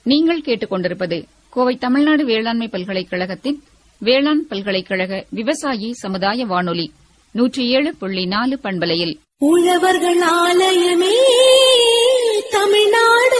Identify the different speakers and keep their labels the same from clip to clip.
Speaker 1: நீங்கள் கேட்டுக்கொண்டிருப்பது கோவை தமிழ்நாடு வேளாண்மை பல்கலைக்கழகத்தின் வேளாண் பல்கலைக்கழக விவசாயி சமுதாய வானொலி நூற்றி ஏழு புள்ளி நாலு பண்பலையில்
Speaker 2: உழவர்கள் ஆலயமே தமிழ்நாடு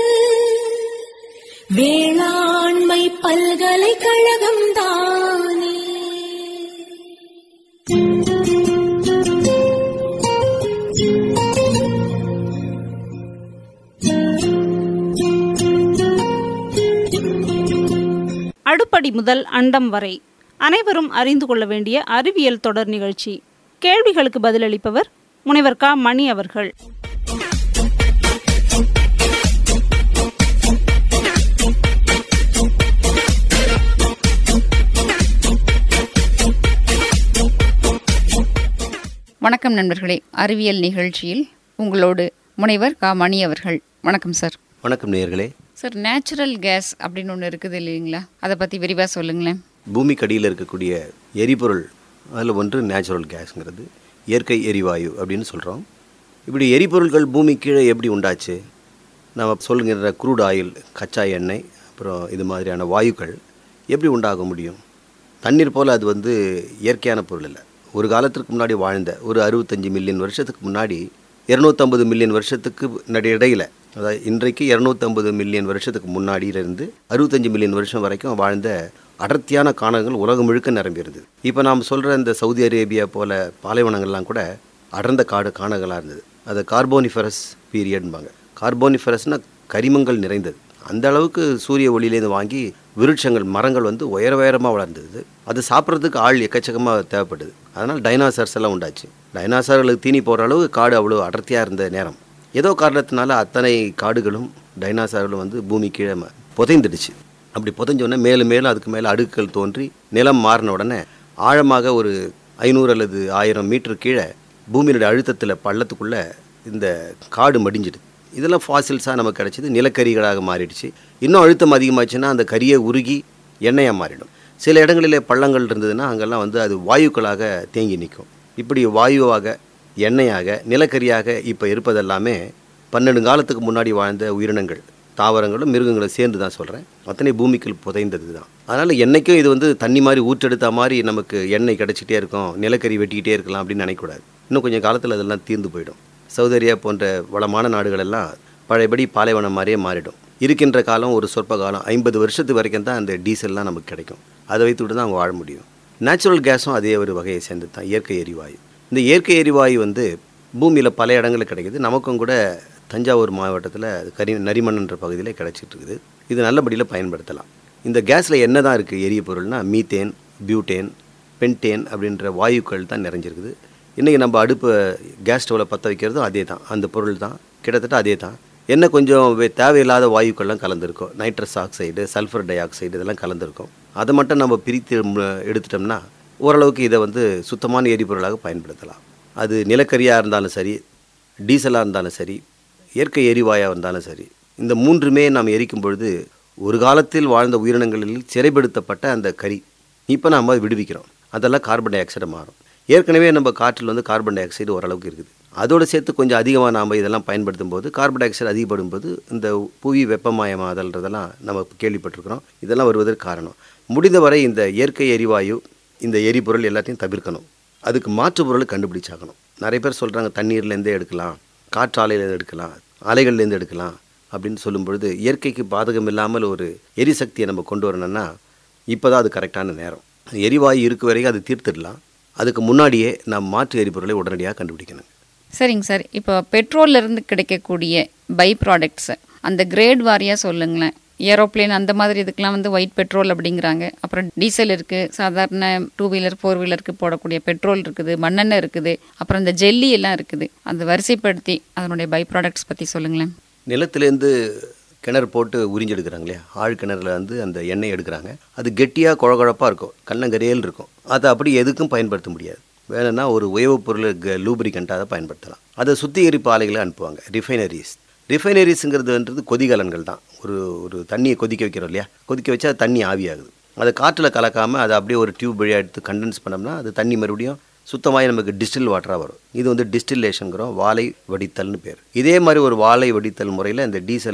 Speaker 2: வேளாண்மை பல்கலைக்கழகம் தானே
Speaker 3: அடுப்படி முதல் அண்டம் வரை அனைவரும் அறிந்து கொள்ள வேண்டிய அறிவியல் தொடர் நிகழ்ச்சி கேள்விகளுக்கு பதிலளிப்பவர் முனைவர் க மணி அவர்கள்
Speaker 1: வணக்கம் நண்பர்களே அறிவியல் நிகழ்ச்சியில் உங்களோடு முனைவர் கா மணி அவர்கள் வணக்கம் சார்
Speaker 4: வணக்கம் நேயர்களே
Speaker 1: சார் நேச்சுரல் கேஸ் அப்படின்னு ஒன்று இருக்குது இல்லைங்களா அதை பற்றி விரிவாக சொல்லுங்களேன்
Speaker 4: பூமிக்கு அடியில் இருக்கக்கூடிய எரிபொருள் அதில் ஒன்று நேச்சுரல் கேஸ்ங்கிறது இயற்கை எரிவாயு அப்படின்னு சொல்கிறோம் இப்படி எரிபொருள்கள் பூமி கீழே எப்படி உண்டாச்சு நம்ம சொல்லுகிற குரூட் ஆயில் கச்சா எண்ணெய் அப்புறம் இது மாதிரியான வாயுக்கள் எப்படி உண்டாக முடியும் தண்ணீர் போல் அது வந்து இயற்கையான பொருள் இல்லை ஒரு காலத்திற்கு முன்னாடி வாழ்ந்த ஒரு அறுபத்தஞ்சு மில்லியன் வருஷத்துக்கு முன்னாடி இரநூத்தம்பது மில்லியன் வருஷத்துக்கு நடு இடையில அதாவது இன்றைக்கு இரநூத்தம்பது மில்லியன் வருஷத்துக்கு முன்னாடியிலிருந்து அறுபத்தஞ்சு மில்லியன் வருஷம் வரைக்கும் வாழ்ந்த அடர்த்தியான காணகங்கள் உலகம் முழுக்க நிரம்பி இருந்தது இப்போ நாம் சொல்கிற இந்த சவுதி அரேபியா போல பாலைவனங்கள்லாம் கூட அடர்ந்த காடு காணகங்களாக இருந்தது அது கார்போனிஃபரஸ் பீரியட்பாங்க கார்போனிஃபரஸ்னால் கரிமங்கள் நிறைந்தது அந்த அளவுக்கு சூரிய ஒளியிலேருந்து வாங்கி விருட்சங்கள் மரங்கள் வந்து உயர உயரமாக வளர்ந்தது அது சாப்பிட்றதுக்கு ஆள் எக்கச்சக்கமாக தேவைப்படுது அதனால் டைனாசர்ஸ் எல்லாம் உண்டாச்சு டைனாசர்களுக்கு தீனி போடுற அளவு காடு அவ்வளோ அடர்த்தியாக இருந்த நேரம் ஏதோ காரணத்தினால அத்தனை காடுகளும் டைனாசர்களும் வந்து பூமி கீழே ம- புதைந்துடுச்சு அப்படி புதைஞ்ச உடனே மேலும் மேலும் அதுக்கு மேலே அடுக்குகள் தோன்றி நிலம் மாறின உடனே ஆழமாக ஒரு ஐநூறு அல்லது ஆயிரம் மீட்டர் கீழே பூமியினுடைய அழுத்தத்தில் பள்ளத்துக்குள்ளே இந்த காடு மடிஞ்சிடுது இதெல்லாம் ஃபாசில்ஸாக நமக்கு கிடச்சிது நிலக்கரிகளாக மாறிடுச்சு இன்னும் அழுத்தம் அதிகமாச்சுன்னா அந்த கரியை உருகி எண்ணெயாக மாறிடும் சில இடங்களிலே பள்ளங்கள் இருந்ததுன்னா அங்கெல்லாம் வந்து அது வாயுக்களாக தேங்கி நிற்கும் இப்படி வாயுவாக எண்ணெயாக நிலக்கரியாக இப்போ இருப்பதெல்லாமே பன்னெண்டு காலத்துக்கு முன்னாடி வாழ்ந்த உயிரினங்கள் தாவரங்களும் மிருகங்களும் சேர்ந்து தான் சொல்கிறேன் அத்தனை பூமிக்குள் புதைந்தது தான் அதனால் என்றைக்கும் இது வந்து தண்ணி மாதிரி ஊற்றெடுத்த மாதிரி நமக்கு எண்ணெய் கிடச்சிட்டே இருக்கும் நிலக்கரி வெட்டிக்கிட்டே இருக்கலாம் அப்படின்னு நினைக்கக்கூடாது இன்னும் கொஞ்சம் காலத்தில் அதெல்லாம் தீர்ந்து போயிடும் சவுதி அரேபியா போன்ற வளமான நாடுகள் எல்லாம் பழையபடி பாலைவனம் மாதிரியே மாறிடும் இருக்கின்ற காலம் ஒரு சொற்ப காலம் ஐம்பது வருஷத்து வரைக்கும் தான் அந்த டீசல்லாம் நமக்கு கிடைக்கும் அதை வைத்துட்டு தான் அவங்க வாழ முடியும் நேச்சுரல் கேஸும் அதே ஒரு வகையை சேர்ந்தது தான் இயற்கை எரிவாயு இந்த இயற்கை எரிவாயு வந்து பூமியில் பல இடங்களில் கிடைக்குது நமக்கும் கூட தஞ்சாவூர் மாவட்டத்தில் கரி நரிமணன்ற பகுதியில் கிடைச்சிட்டு இருக்குது இது நல்லபடியில் பயன்படுத்தலாம் இந்த கேஸில் என்ன தான் இருக்குது எரிய பொருள்னா மீத்தேன் பியூட்டேன் பென்டேன் அப்படின்ற வாயுக்கள் தான் நிறைஞ்சிருக்குது இன்றைக்கி நம்ம அடுப்பு கேஸ் ஸ்டவ்வில் பற்ற வைக்கிறதும் அதே தான் அந்த பொருள் தான் கிட்டத்தட்ட அதே தான் என்ன கொஞ்சம் வே- தேவையில்லாத வாயுக்கள்லாம் கலந்துருக்கும் nitrous oxide sulphur dioxide இதெல்லாம் கலந்துருக்கும் அதை மட்டும் நம்ம பிரித்து ம- எடுத்துட்டோம்னா ஓரளவுக்கு இதை வந்து சுத்தமான எரிபொருளாக பயன்படுத்தலாம் அது நிலக்கரியாக இருந்தாலும் சரி டீசலாக இருந்தாலும் சரி இயற்கை எரிவாயாக இருந்தாலும் சரி இந்த மூன்றுமே நாம் எரிக்கும் பொழுது ஒரு காலத்தில் வாழ்ந்த உயிரினங்களில் சிறைப்படுத்தப்பட்ட அந்த கரி இப்போ நாம் அதை விடுவிக்கிறோம் அதெல்லாம் கார்பன் டை ஆக்சைடு மாறும் ஏற்கனவே நம்ம காற்றில் வந்து கார்பன் டை ஆக்சைடு ஓரளவுக்கு இருக்குது அதோடு சேர்த்து கொஞ்சம் அதிகமாக நாம் இதெல்லாம் பயன்படுத்தும் போது கார்பன் டை ஆக்சைடு அதிகப்படும் போது இந்த புவி வெப்பமயமாதல்ன்றதெல்லாம் நம்ம கேள்விப்பட்டிருக்கிறோம் இதெல்லாம் வருவதற்கு காரணம் முடிந்தவரை இந்த இயற்கை எரிவாயு இந்த எரிபொருள் எல்லாத்தையும் தவிர்க்கணும் அதுக்கு மாற்று பொருளை கண்டுபிடிச்சாகணும் நிறைய பேர் சொல்கிறாங்க தண்ணீர்லேருந்தே எடுக்கலாம் காற்றாலையிலேருந்து எடுக்கலாம் அலைகள்லேருந்து எடுக்கலாம் அப்படின்னு சொல்லும் பொழுது இயற்கைக்கு பாதகம் இல்லாமல் ஒரு எரிசக்தியை நம்ம கொண்டு வரணும்னா இப்போ தான் அது கரெக்டான நேரம் எரிவாயு இருக்க வரைக்கும் அது தீர்த்திடலாம் அதுக்கு முன்னாடியே நாம் மாற்று எரிபொருளை உடனடியாக கண்டுபிடிக்கணும்
Speaker 1: சரிங்க சார் இப்போ பெட்ரோல்ல இருந்து கிடைக்கக்கூடிய பை ப்ராடக்ட்ஸ் அந்த கிரேட் வாரியாக சொல்லுங்களேன் ஏரோப்ளேன் அந்த மாதிரி இதுக்கெல்லாம் வந்து ஒயிட் பெட்ரோல் அப்படிங்கிறாங்க அப்புறம் டீசல் இருக்குது சாதாரண டூ வீலர் ஃபோர் வீலருக்கு போடக்கூடிய பெட்ரோல் இருக்குது மண்ணெண்ணெய் இருக்குது அப்புறம் இந்த ஜெல்லி எல்லாம் இருக்குது அந்த வரிசைப்படுத்தி அதனுடைய பை ப்ராடக்ட்ஸ் பற்றி சொல்லுங்களேன்
Speaker 4: நிலத்திலேருந்து கிணறு போட்டு உறிஞ்செடுக்கிறாங்க இல்லையா ஆழ் கிணறுல வந்து அந்த எண்ணெய் எடுக்கிறாங்க அது கெட்டியாக குழகுழப்பாக இருக்கும் கண்ணங்கரையில் இருக்கும் அதை அப்படி எதுக்கும் பயன்படுத்த முடியாது வேணும்னா ஒரு உயவுப் பொருள் லூப்ரிகண்ட்டாக அதை பயன்படுத்தலாம் அதை சுத்திகரிப்பு ஆலைகளை அனுப்புவாங்க ரிஃபைனரிஸ் ரிஃபைனரிஸுங்கிறதுன்றது கொதிகலன்கள் தான் ஒரு ஒரு தண்ணியை கொதிக்க வைக்கிறோம் இல்லையா கொதிக்க வச்சா அது தண்ணி ஆவியாகுது அதை காற்றில் கலக்காமல் அதை அப்படியே ஒரு டியூப் வழியாக எடுத்து கண்டென்ஸ் பண்ணோம்னா அது தண்ணி மறுபடியும் சுத்தமாக நமக்கு டிஸ்டில் வாட்டராக வரும் இது வந்து டிஸ்டில்லேஷனுங்கிறோம் வாழை வடித்தல்னு பேர் இதே மாதிரி ஒரு வாழை வடித்தல் முறையில் இந்த டீசல்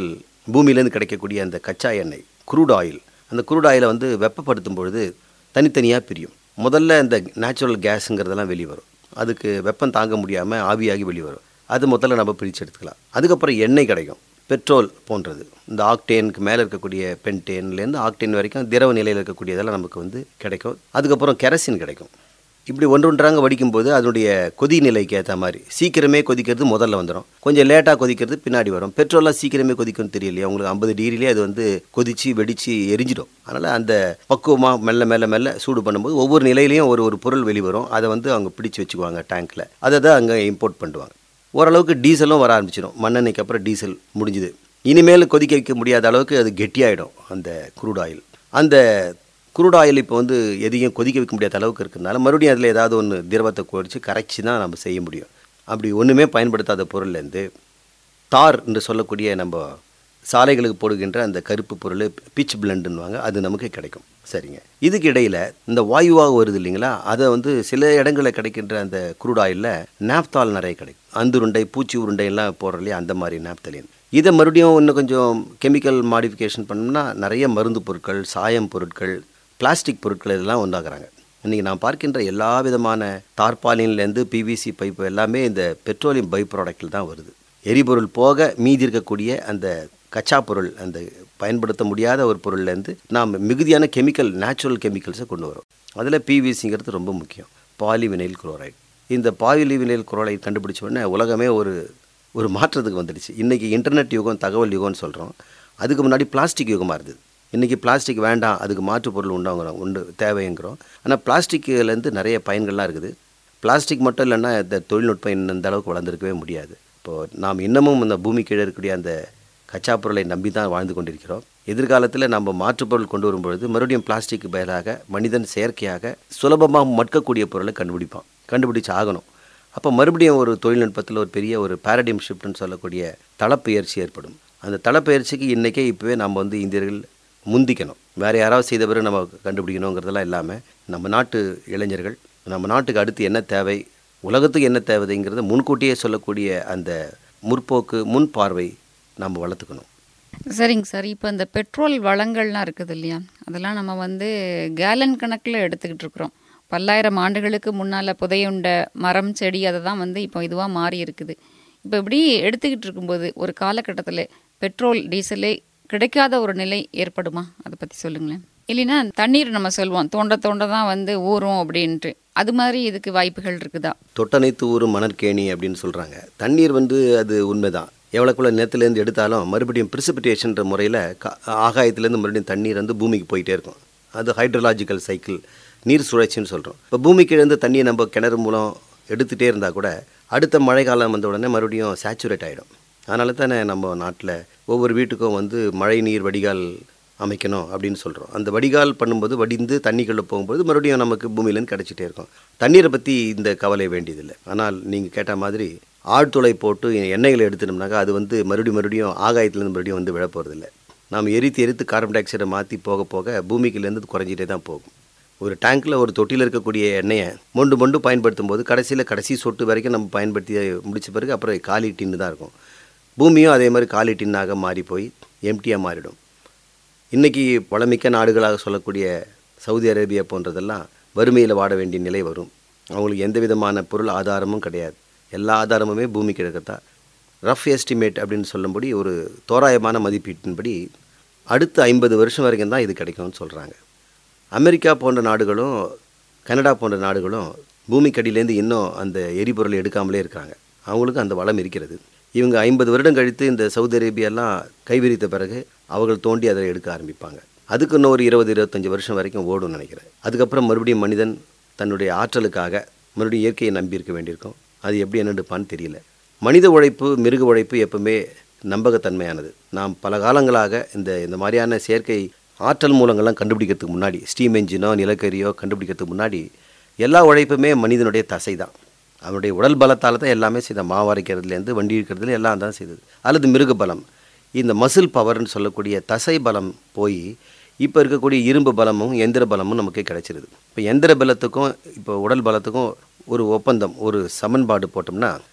Speaker 4: பூமியிலேருந்து கிடைக்கக்கூடிய அந்த கச்சா எண்ணெய் குரூட் ஆயில் அந்த குரூட் ஆயிலை வந்து வெப்பப்படுத்தும் பொழுது தனித்தனியாக பிரியும் முதல்ல இந்த நேச்சுரல் கேஸுங்கிறதெல்லாம் வெளியே வரும் அதுக்கு வெப்பம் தாங்க முடியாமல் ஆவியாகி வெளியே வரும் அது முதல்ல நம்ம பிரித்து எடுத்துக்கலாம் அதுக்கப்புறம் எண்ணெய் கிடைக்கும் பெட்ரோல் போன்றது இந்த ஆக்டேனுக்கு மேலே இருக்கக்கூடிய பென்டேன்லேருந்து ஆக்டேன் வரைக்கும் திரவ நிலையில் இருக்கக்கூடியதெல்லாம் நமக்கு வந்து கிடைக்கும் அதுக்கப்புறம் கெரசின் கிடைக்கும் இப்படி ஒன்று ஒன்றாங்க வடிக்கும்போது அதனுடைய கொதி நிலைக்கு ஏற்ற மாதிரி சீக்கிரமே கொதிக்கிறது முதல்ல வந்துடும் கொஞ்சம் லேட்டாக கொதிக்கிறது பின்னாடி வரும் பெட்ரோல்லாம் சீக்கிரமே கொதிக்கும்னு தெரியலையா உங்களுக்கு ஐம்பது டிகிரிலே அது வந்து கொதிச்சு வெடிச்சு எரிஞ்சிடும் அதனால் அந்த பக்குவமாக மெல்ல மெல்ல மெல்ல சூடு பண்ணும்போது ஒவ்வொரு நிலையிலையும் ஒரு ஒரு பொருள் வெளிவரும் அதை வந்து அவங்க பிடிச்சு வச்சுக்குவாங்க டேங்க்கில் அதை தான் அங்கே இம்போர்ட் பண்ணுவாங்க ஓரளவுக்கு டீசலும் வர ஆரம்பிச்சிடும் மண்ணெண்ணெய்க்கு அப்புறம் டீசல் முடிஞ்சுது இனிமேல் கொதிக்க வைக்க முடியாத அளவுக்கு அது கெட்டியாயிடும் அந்த குரூட் ஆயில் அந்த குரூட் ஆயில் இப்போ வந்து எதையும் கொதிக்க வைக்க முடியாத அளவுக்கு இருக்கிறதுனால மறுபடியும் அதில் ஏதாவது ஒன்று திரவத்தை குறைச்சி கரைச்சி தான் நம்ம செய்ய முடியும் அப்படி ஒன்றுமே பயன்படுத்தாத பொருள்லேருந்து தார் என்று சொல்லக்கூடிய நம்ம சாலைகளுக்கு போடுகின்ற அந்த கருப்பு பொருள் பிச் பிளண்டுன்னுவாங்க அது நமக்கு கிடைக்கும் சரிங்க இதுக்கு இடையில் இந்த வாயுவாக வருது இல்லைங்களா அதை வந்து சில இடங்களில் கிடைக்கின்ற அந்த குரூட் ஆயிலில் நாப்தால் நிறைய கிடைக்கும் அந்துருண்டை பூச்சி உருண்டை எல்லாம் போடுற இல்லையா அந்த மாதிரி நாப்தலின் இதை மறுபடியும் இன்னும் கொஞ்சம் கெமிக்கல் மாடிஃபிகேஷன் பண்ணோம்னா நிறைய மருந்து பொருட்கள் சாயம் பொருட்கள் பிளாஸ்டிக் பொருட்கள் இதெல்லாம் உண்டாக்குறாங்க இன்றைக்கி நான் பார்க்கின்ற எல்லா விதமான தார்பாலின்லேருந்து பிவிசி பைப்பு எல்லாமே இந்த பெட்ரோலியம் பை ப்ராடக்டில் தான் வருது எரிபொருள் போக மீதி இருக்கக்கூடிய அந்த கச்சா பொருள் அந்த பயன்படுத்த முடியாத ஒரு பொருள்லேருந்து நாம் மிகுதியான கெமிக்கல் நேச்சுரல் கெமிக்கல்ஸை கொண்டு வரோம் அதில் பிவிசிங்கிறது ரொம்ப முக்கியம் பாலிவினைல் குளோரைடு இந்த பாலிவினைல் குளோரைடு கண்டுபிடிச்ச உடனே உலகமே ஒரு ஒரு மாற்றத்துக்கு வந்துடுச்சு இன்றைக்கி இன்டர்நெட் யுகம் தகவல் யுகம்னு சொல்கிறோம் அதுக்கு முன்னாடி பிளாஸ்டிக் யுகமாக இருந்தது இன்றைக்கி பிளாஸ்டிக் வேண்டாம் அதுக்கு மாற்று பொருள் உண்டாங்கிறோம் உண்டு தேவைங்கிறோம் ஆனால் பிளாஸ்டிக்லேருந்து நிறைய பயன்கள்லாம் இருக்குது பிளாஸ்டிக் மட்டும் இல்லைன்னா இந்த தொழில்நுட்பம் இன்னும் இந்த அளவுக்கு வளர்ந்துருக்கவே முடியாது இப்போது நாம் இன்னமும் இந்த பூமி கீழே இருக்கக்கூடிய அந்த கச்சா பொருளை நம்பி தான் வாழ்ந்து கொண்டிருக்கிறோம் எதிர்காலத்தில் நம்ம மாற்றுப் பொருள் கொண்டு வரும்பொழுது மறுபடியும் பிளாஸ்டிக் பதிலாக மனிதன் செயற்கையாக சுலபமாக மட்கக்கூடிய பொருளை கண்டுபிடிப்பான் கண்டுபிடிச்சு ஆகணும் அப்போ மறுபடியும் ஒரு தொழில்நுட்பத்தில் ஒரு பெரிய ஒரு பேரடிம் ஷிஃப்ட்னு சொல்லக்கூடிய தளப்பெயர்ச்சி ஏற்படும் அந்த தளப்பெயர்ச்சிக்கு இன்றைக்கே இப்போவே நம்ம வந்து இந்தியர்கள் முந்திக்கணும் வேறு யாராவது செய்த பிறகு நம்ம கண்டுபிடிக்கணுங்கிறதெல்லாம் இல்லாமல் நம்ம நாட்டு இளைஞர்கள் நம்ம நாட்டுக்கு அடுத்து என்ன தேவை உலகத்துக்கு என்ன தேவைங்கிறத முன்கூட்டியே சொல்லக்கூடிய அந்த முற்போக்கு முன் பார்வை நம்ம வளர்த்துக்கணும்
Speaker 1: சரிங்க சார் இப்போ இந்த பெட்ரோல் வளங்கள்லாம் இருக்குது இல்லையா அதெல்லாம் நம்ம வந்து கேலன் கணக்கில் எடுத்துக்கிட்டு இருக்கிறோம் பல்லாயிரம் ஆண்டுகளுக்கு முன்னால் புதையுண்ட மரம் செடி அதை தான் வந்து இப்போ இதுவாக மாறி இருக்குது இப்போ இப்படி எடுத்துக்கிட்டு இருக்கும்போது ஒரு காலகட்டத்தில் பெட்ரோல் டீசலே கிடைக்காத ஒரு நிலை ஏற்படுமா அதை பற்றி சொல்லுங்களேன் இல்லைன்னா தண்ணீர் நம்ம சொல்லுவோம் தோண்ட தோண்ட தான் வந்து ஊறும் அப்படின்ட்டு அது மாதிரி இதுக்கு வாய்ப்புகள் இருக்குதா
Speaker 4: தொட்டனைத்து ஊரும் மணற்கேணி அப்படின்னு சொல்கிறாங்க தண்ணீர் வந்து அது உண்மைதான் எவ்வளோக்குள்ள நிலத்துலேருந்து எடுத்தாலும் மறுபடியும் ப்ரிசிபிடேஷன்ற முறையில் கா ஆகாயத்துலேருந்து மறுபடியும் தண்ணீர் வந்து பூமிக்கு போயிட்டே இருக்கும் அது ஹைட்ரலாஜிக்கல் சைக்கிள் நீர் சுழற்சின்னு சொல்கிறோம் இப்போ பூமிக்கிழந்து தண்ணியை நம்ம கிணறு மூலம் எடுத்துகிட்டே இருந்தால் கூட அடுத்த மழை காலம் வந்த உடனே மறுபடியும் சேச்சுரேட் ஆகிடும் அதனால தானே நம்ம நாட்டில் ஒவ்வொரு வீட்டுக்கும் வந்து மழை நீர் வடிகால் அமைக்கணும் அப்படின்னு சொல்கிறோம் அந்த வடிகால் பண்ணும்போது வடிந்து தண்ணிக்குள்ளே போகும்போது மறுபடியும் நமக்கு பூமியிலேருந்து கிடச்சிட்டே இருக்கும் தண்ணீரை பற்றி இந்த கவலை வேண்டியதில்லை ஆனால் நீங்கள் கேட்ட மாதிரி ஆழ்துளை போட்டு எண்ணெய்களை எடுத்துட்டோம்னாக்கா அது வந்து மறுபடியும் மறுபடியும் ஆகாயத்துலேருந்து மறுபடியும் வந்து விழ போகிறதில்ல நாம் எரித்து எரித்து கார்பன் டை ஆக்சைடை மாற்றி போக போக பூமிக்குலேருந்து குறைஞ்சிட்டே தான் போகும் ஒரு டேங்க்கில் ஒரு தொட்டியில் இருக்கக்கூடிய எண்ணெயை மொண்டு மொண்டு பயன்படுத்தும் போது கடைசியில் கடைசி சொட்டு வரைக்கும் நம்ம பயன்படுத்தி முடிச்ச பிறகு அப்புறம் காலி டின்னு தான் இருக்கும் பூமியும் அதே மாதிரி காலி டின்னாக மாறி போய் எம்டியாக மாறிடும் இன்றைக்கி வளமிக்க நாடுகளாக சொல்லக்கூடிய சவுதி அரேபியா போன்றதெல்லாம் வறுமையில் வாட வேண்டிய நிலை வரும் அவங்களுக்கு எந்த விதமான பொருள் ஆதாரமும் கிடையாது எல்லா ஆதாரமுமே பூமி கிழக்கத்தான் ரஃப் எஸ்டிமேட் அப்படின்னு சொல்லும்படி ஒரு தோராயமான மதிப்பீட்டின்படி அடுத்த ஐம்பது வருஷம் வரைக்கும் தான் இது கிடைக்கும்னு சொல்கிறாங்க அமெரிக்கா போன்ற நாடுகளும் கனடா போன்ற நாடுகளும் பூமிக்கடியிலேருந்து இன்னும் அந்த எரிபொருளை எடுக்காமலே இருக்காங்க அவங்களுக்கும் அந்த வளம் இருக்கிறது இவங்க ஐம்பது வருடம் கழித்து இந்த சவுதி அரேபியாலாம் கைவிரித்த பிறகு அவர்கள் தோண்டி அதை எடுக்க ஆரம்பிப்பாங்க அதுக்கு இன்னும் ஒரு இருபது இருபத்தஞ்சி வருஷம் வரைக்கும் ஓடும்னு நினைக்கிறேன் அதுக்கப்புறம் மறுபடியும் மனிதன் தன்னுடைய ஆற்றலுக்காக மறுபடியும் இயற்கையை நம்பி இருக்க வேண்டியிருக்கும் அது எப்படி என்னெடுப்பான்னு தெரியல மனித உழைப்பு மிருக உழைப்பு எப்பவுமே நம்பகத்தன்மையானது நாம் பல காலங்களாக இந்த இந்த மாதிரியான செயற்கை ஆற்றல் மூலங்கள்லாம் கண்டுபிடிக்கிறதுக்கு முன்னாடி ஸ்டீம் என்ஜினோ நிலக்கரியோ கண்டுபிடிக்கிறதுக்கு முன்னாடி எல்லா உழைப்புமே மனிதனுடைய தசை தான் அவனுடைய உடல் பலத்தால் தான் எல்லாமே செய்த மாவரைக்கிறதுலேருந்து வண்டி இருக்கிறதுல எல்லாம் தான் செய்தது அல்லது மிருக பலம் இந்த மசில் பவர்னு சொல்லக்கூடிய தசை பலம் போய் இப்போ இருக்கக்கூடிய இரும்பு பலமும் எந்திர பலமும் நமக்கு கிடைச்சிருது இப்போ எந்திர பலத்துக்கும் இப்போ உடல் பலத்துக்கும் ஒரு ஒப்பந்தம் ஒரு சமன்பாடு போட்டோம்னா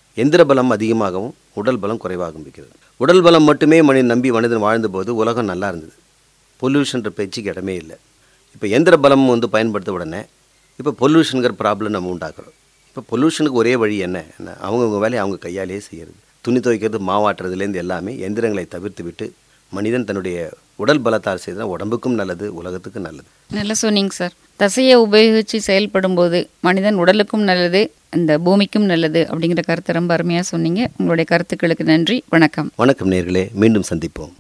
Speaker 4: எந்திர பலம் அதிகமாகவும் உடல் பலம் குறைவாகவும் இருக்கிறது உடல் பலம் மட்டுமே மனிதன் நம்பி மனிதன் வாழ்ந்தபோது உலகம் நல்லா இருந்தது பொல்யூஷன்ற பேச்சுக்கு இடமே இல்லை இப்போ எந்திர பலம் வந்து பயன்படுத்த உடனே இப்போ பொல்யூஷனுங்கிற ப்ராப்ளம் நம்ம உண்டாக்குறோம் இப்போ பொல்யூஷனுக்கு ஒரே வழி என்ன என்ன அவங்கவுங்க வேலையை அவங்க கையாலேயே செய்கிறது துணி துவைக்கிறது மாவாட்டுறதுலேருந்து எல்லாமே எந்திரங்களை தவிர்த்து விட்டு மனிதன் தன்னுடைய உடல் பலத்தால் செய்தால் உடம்புக்கும் நல்லது உலகத்துக்கும் நல்லது
Speaker 1: நல்லா சொன்னீங்க சார் தசையை உபயோகித்து செயல்படும் போது மனிதன் உடலுக்கும் நல்லது இந்த பூமிக்கும் நல்லது அப்படிங்கிற கருத்தை ரொம்ப அருமையாக சொன்னீங்க உங்களுடைய கருத்துக்களுக்கு நன்றி வணக்கம்
Speaker 4: வணக்கம் நேர்களே மீண்டும் சந்திப்போம்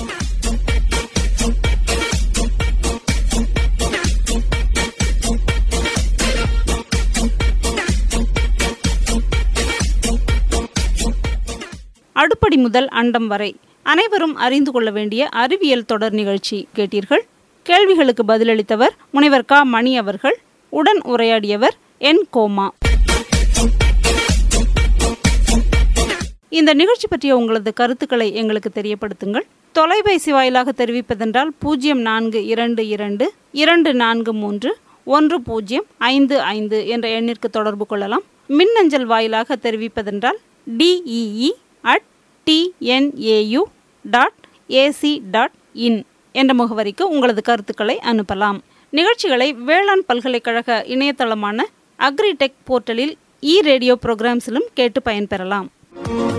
Speaker 3: அடுப்படி முதல் அண்டம் வரை அனைவரும் அறிந்து கொள்ள வேண்டிய அறிவியல் தொடர் நிகழ்ச்சி கேட்டீர்கள் கேள்விகளுக்கு பதிலளித்தவர் முனைவர் க மணி அவர்கள் உடன் உரையாடியவர் என் கோமா இந்த நிகழ்ச்சி பற்றிய உங்களது கருத்துக்களை எங்களுக்கு தெரியப்படுத்துங்கள் தொலைபேசி வாயிலாக தெரிவிப்பதென்றால் பூஜ்ஜியம் நான்கு இரண்டு இரண்டு இரண்டு நான்கு மூன்று ஒன்று பூஜ்ஜியம் ஐந்து ஐந்து என்ற எண்ணிற்கு தொடர்பு கொள்ளலாம் மின்னஞ்சல் வாயிலாக தெரிவிப்பதென்றால் TEE at TNAU dot AC dot in என்ற முகவரிக்கு உங்களது கருத்துக்களை அனுப்பலாம் நிகழ்ச்சிகளை வேளாண் பல்கலைக்கழக இணையதளமான அக்ரிடெக் போர்ட்டலில் இ ரேடியோ ப்ரோக்ராம்ஸிலும் கேட்டு பயன்பெறலாம்